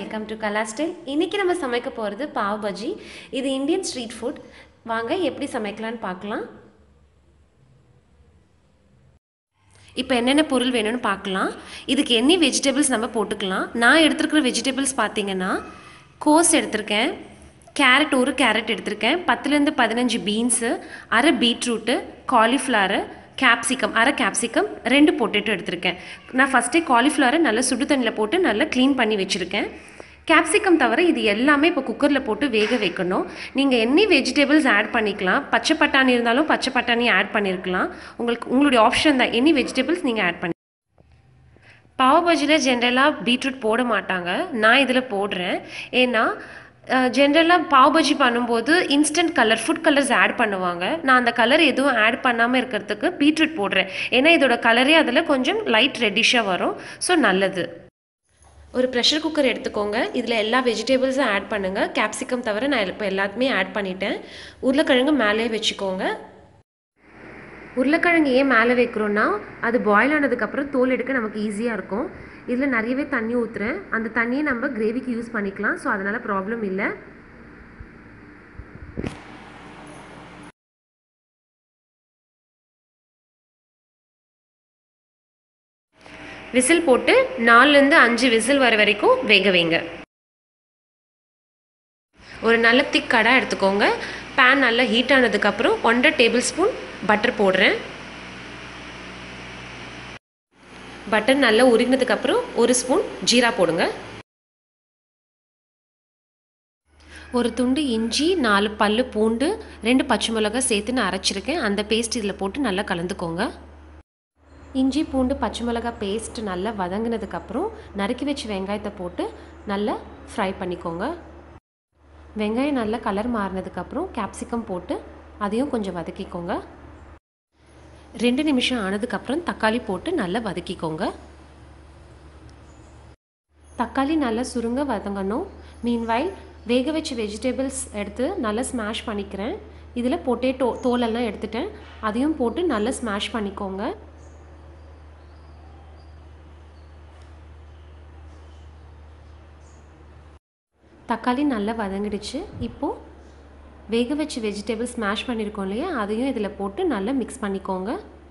welcome to Kala style இன்றைக்கி நம்ம சமைக்க போகிறது பாவ் பஜ்ஜி இது இந்தியன் ஸ்ட்ரீட் ஃபுட் வாங்க எப்படி சமைக்கலான்னு பார்க்கலாம் இப்போ என்னென்ன பொருள் வேணும்னு பார்க்கலாம் இதுக்கு என்ன வெஜிடபிள்ஸ் நம்ம போட்டுக்கலாம் நான் எடுத்துருக்கிற வெஜிடபிள்ஸ் பார்த்தீங்கன்னா கோஸ் எடுத்திருக்கேன் கேரட் ஒரு கேரட் எடுத்திருக்கேன் பத்துலேருந்து பதினஞ்சு பீன்ஸு அரை பீட்ரூட்டு காலிஃப்ளவரு கேப்சிகம் அரை கேப்சிகம் ரெண்டு பொட்டேட்டோ எடுத்திருக்கேன் நான் ஃபஸ்ட்டே காலிஃப்ளவரை நல்லா சுடு தண்ணியில் போட்டு நல்லா க்ளீன் பண்ணி வச்சுருக்கேன் கேப்சிகம் தவிர இது எல்லாமே இப்போ குக்கரில் போட்டு வேக வைக்கணும் நீங்கள் என்ன வெஜிடபிள்ஸ் ஆட் பண்ணிக்கலாம் பச்சை பட்டாணி இருந்தாலும் பச்சை பட்டாணி ஆட் பண்ணியிருக்கலாம் உங்களுக்கு உங்களுடைய ஆப்ஷன் தான் எனி வெஜிடபிள்ஸ் நீங்கள் ஆட் பண்ணி பாவ பஜ்ஜியில் ஜென்ரலாக பீட்ரூட் போட மாட்டாங்க நான் இதில் போடுறேன் ஏன்னா ஜென்ரலாக பாவ் பஜ்ஜி பண்ணும்போது instant colour food colours add பண்ணுவாங்க நான் அந்த கலர் எதுவும் ஆட் பண்ணாமல் இருக்கிறதுக்கு பீட்ரூட் போடுறேன் ஏன்னா இதோட கலரே அதில் கொஞ்சம் லைட் ரெட்டிஷாக வரும் ஸோ நல்லது ஒரு ப்ரெஷர் குக்கர் எடுத்துக்கோங்க இதில் எல்லா வெஜிடபிள்ஸும் ஆட் பண்ணுங்கள் கேப்சிகம் தவிர நான் இப்போ எல்லாத்தையுமே ஆட் பண்ணிட்டேன் உருளைக்கிழங்கு மேலே வச்சுக்கோங்க உருளைக்கிழங்கு ஏன் மேலே வைக்கிறோன்னா அது பாயில் ஆனதுக்கப்புறம் தோல் எடுக்க நமக்கு ஈஸியாக இருக்கும் இதில் நிறையவே தண்ணி ஊற்றுறேன் அந்த தண்ணியை நம்ம கிரேவிக்கு யூஸ் பண்ணிக்கலாம் ஸோ அதனால் ப்ராப்ளம் இல்லை விசில் போட்டு நாலுலேருந்து அஞ்சு விசில் வர வரைக்கும் வேக வைங்க ஒரு நல்ல திக் கடை எடுத்துக்கோங்க பேன் நல்லா ஹீட் ஆனதுக்கப்புறம் ஒன்றரை டேபிள் ஸ்பூன் பட்டர் போடுறேன் பட்டர் நல்லா உருகினதுக்கப்புறம் ஒரு ஸ்பூன் ஜீரா போடுங்க ஒரு துண்டு இஞ்சி நாலு பல்லு பூண்டு ரெண்டு பச்சை மிளகாய் சேர்த்து நான் அரைச்சிருக்கேன் அந்த பேஸ்ட் இதில் போட்டு நல்லா கலந்துக்கோங்க இஞ்சி பூண்டு பச்சை மிளகாய் பேஸ்ட் நல்லா வதங்கினதுக்கப்புறம் நறுக்கி வச்ச வெங்காயத்தை போட்டு நல்லா ஃப்ரை பண்ணிக்கோங்க வெங்காயம் நல்லா கலர் மாறினதுக்கப்புறம் கேப்சிகம் போட்டு அதையும் கொஞ்சம் வதக்கிக்கோங்க ரெண்டு நிமிஷம் ஆனதுக்கப்புறம் தக்காளி போட்டு நல்லா வதக்கிக்கோங்க தக்காளி நல்லா சுருங்க வதங்கணும் மீன்வைல் வேக வச்ச வெஜிடபிள்ஸ் எடுத்து நல்லா ஸ்மாஷ் பண்ணிக்கிறேன் இதில் பொட்டேட்டோ தோலெல்லாம் எடுத்துட்டேன் அதையும் போட்டு நல்லா ஸ்மாஷ் பண்ணிக்கோங்க தக்காளி நல்லா வதங்கிடுச்சு இப்போது வேக வச்சு வெஜிடபிள் ஸ்மாஷ் பண்ணியிருக்கோம் இல்லையா அதையும் இதில் போட்டு நல்லா மிக்ஸ் பண்ணிக்கோங்க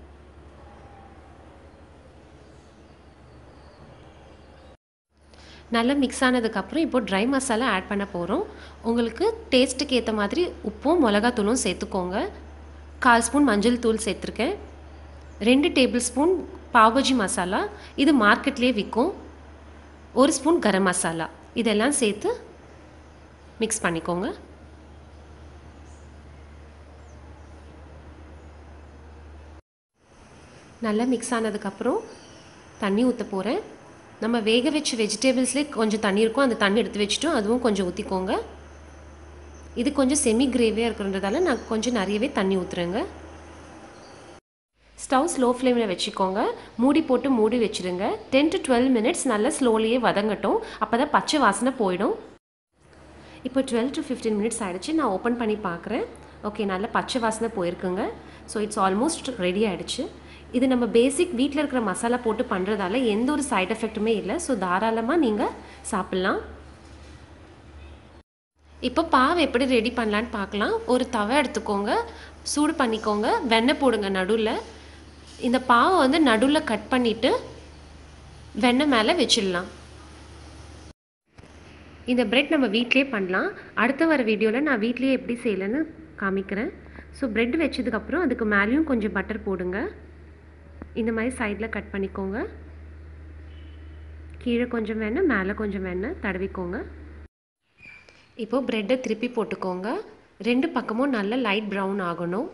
நல்லா மிக்ஸ் ஆனதுக்கப்புறம் இப்போ ட்ரை மசாலா ஆட் பண்ண போகிறோம் உங்களுக்கு டேஸ்ட்டுக்கு ஏற்ற மாதிரி உப்பும் மிளகாத்தூளும் சேர்த்துக்கோங்க கால் ஸ்பூன் மஞ்சள் தூள் சேர்த்துருக்கேன் ரெண்டு டேபிள் ஸ்பூன் பாவஜி மசாலா இது மார்க்கெட்லேயே விற்கும் ஒரு ஸ்பூன் கரம் மசாலா இதெல்லாம் சேர்த்து மிக்ஸ் பண்ணிக்கோங்க நல்லா மிக்ஸ் ஆனதுக்கப்புறம் தண்ணி ஊற்ற போகிறேன் நம்ம வேக வச்ச வெஜிடபிள்ஸ்லேயே கொஞ்சம் தண்ணி இருக்கும் அந்த தண்ணி எடுத்து வச்சுட்டோம் அதுவும் கொஞ்சம் ஊற்றிக்கோங்க இது கொஞ்சம் செமி கிரேவியாக இருக்கிறதால நான் கொஞ்சம் நிறையவே தண்ணி ஊற்றுறேங்க ஸ்டவ் ஸ்லோ ஃப்ளேமில் வச்சுக்கோங்க மூடி போட்டு மூடி வச்சுருங்க டென் டு டுவெல் மினிட்ஸ் நல்லா ஸ்லோலியே வதங்கட்டும் அப்போ தான் பச்சை வாசனை போயிடும் இப்போ டுவெல் டு ஃபிஃப்டீன் மினிட்ஸ் ஆகிடுச்சு நான் ஓப்பன் பண்ணி பார்க்குறேன் ஓகே நல்லா பச்சை வாசனை போயிருக்குங்க ஸோ இட்ஸ் ஆல்மோஸ்ட் ரெடி ஆகிடுச்சு இது நம்ம பேசிக் வீட்டில் இருக்கிற மசாலா போட்டு பண்ணுறதால எந்த ஒரு சைட் எஃபெக்ட்டுமே இல்லை ஸோ தாராளமாக நீங்கள் சாப்பிட்லாம் இப்போ பாவ் எப்படி ரெடி பண்ணலான்னு பார்க்கலாம் ஒரு தவை எடுத்துக்கோங்க சூடு பண்ணிக்கோங்க வெண்ணெய் போடுங்க நடுவில் இந்த பாவை வந்து நடுவில் கட் பண்ணிவிட்டு வெண்ணெய் மேலே வச்சிடலாம் இந்த பிரெட் நம்ம வீட்லேயே பண்ணலாம் அடுத்த வர வீடியோவில் நான் வீட்லேயே எப்படி செய்யலைன்னு காமிக்கிறேன் ஸோ பிரெட் வச்சதுக்கப்புறம் அதுக்கு மேலேயும் கொஞ்சம் பட்டர் போடுங்க இந்த மாதிரி சைடில் கட் பண்ணிக்கோங்க கீழே கொஞ்சம் வெண்ணெய் மேலே கொஞ்சம் வெண்ணெய் தடவிக்கோங்க இப்போது ப்ரெட்டை திருப்பி போட்டுக்கோங்க ரெண்டு பக்கமும் நல்லா லைட் ப்ரௌன் ஆகணும்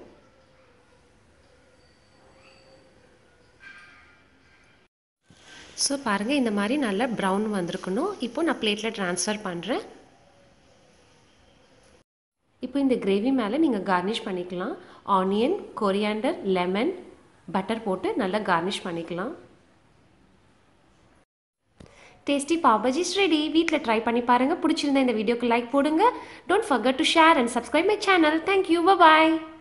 ஸோ பாருங்கள் இந்த மாதிரி நல்லா ப்ரௌன் வந்திருக்கணும் இப்போது நான் பிளேட்டில் ட்ரான்ஸ்ஃபர் பண்ணுறேன் இப்போ இந்த கிரேவி மேலே நீங்கள் கார்னிஷ் பண்ணிக்கலாம் ஆனியன் கொரியாண்டர் லெமன் பட்டர் போட்டு நல்லா கார்னிஷ் பண்ணிக்கலாம் டேஸ்டி பாவ் ரெடி வீட்டில் ட்ரை பண்ணி பாருங்கள் பிடிச்சிருந்தா இந்த வீடியோக்கு லைக் போடுங்க don't forget to share and subscribe my channel thank you bye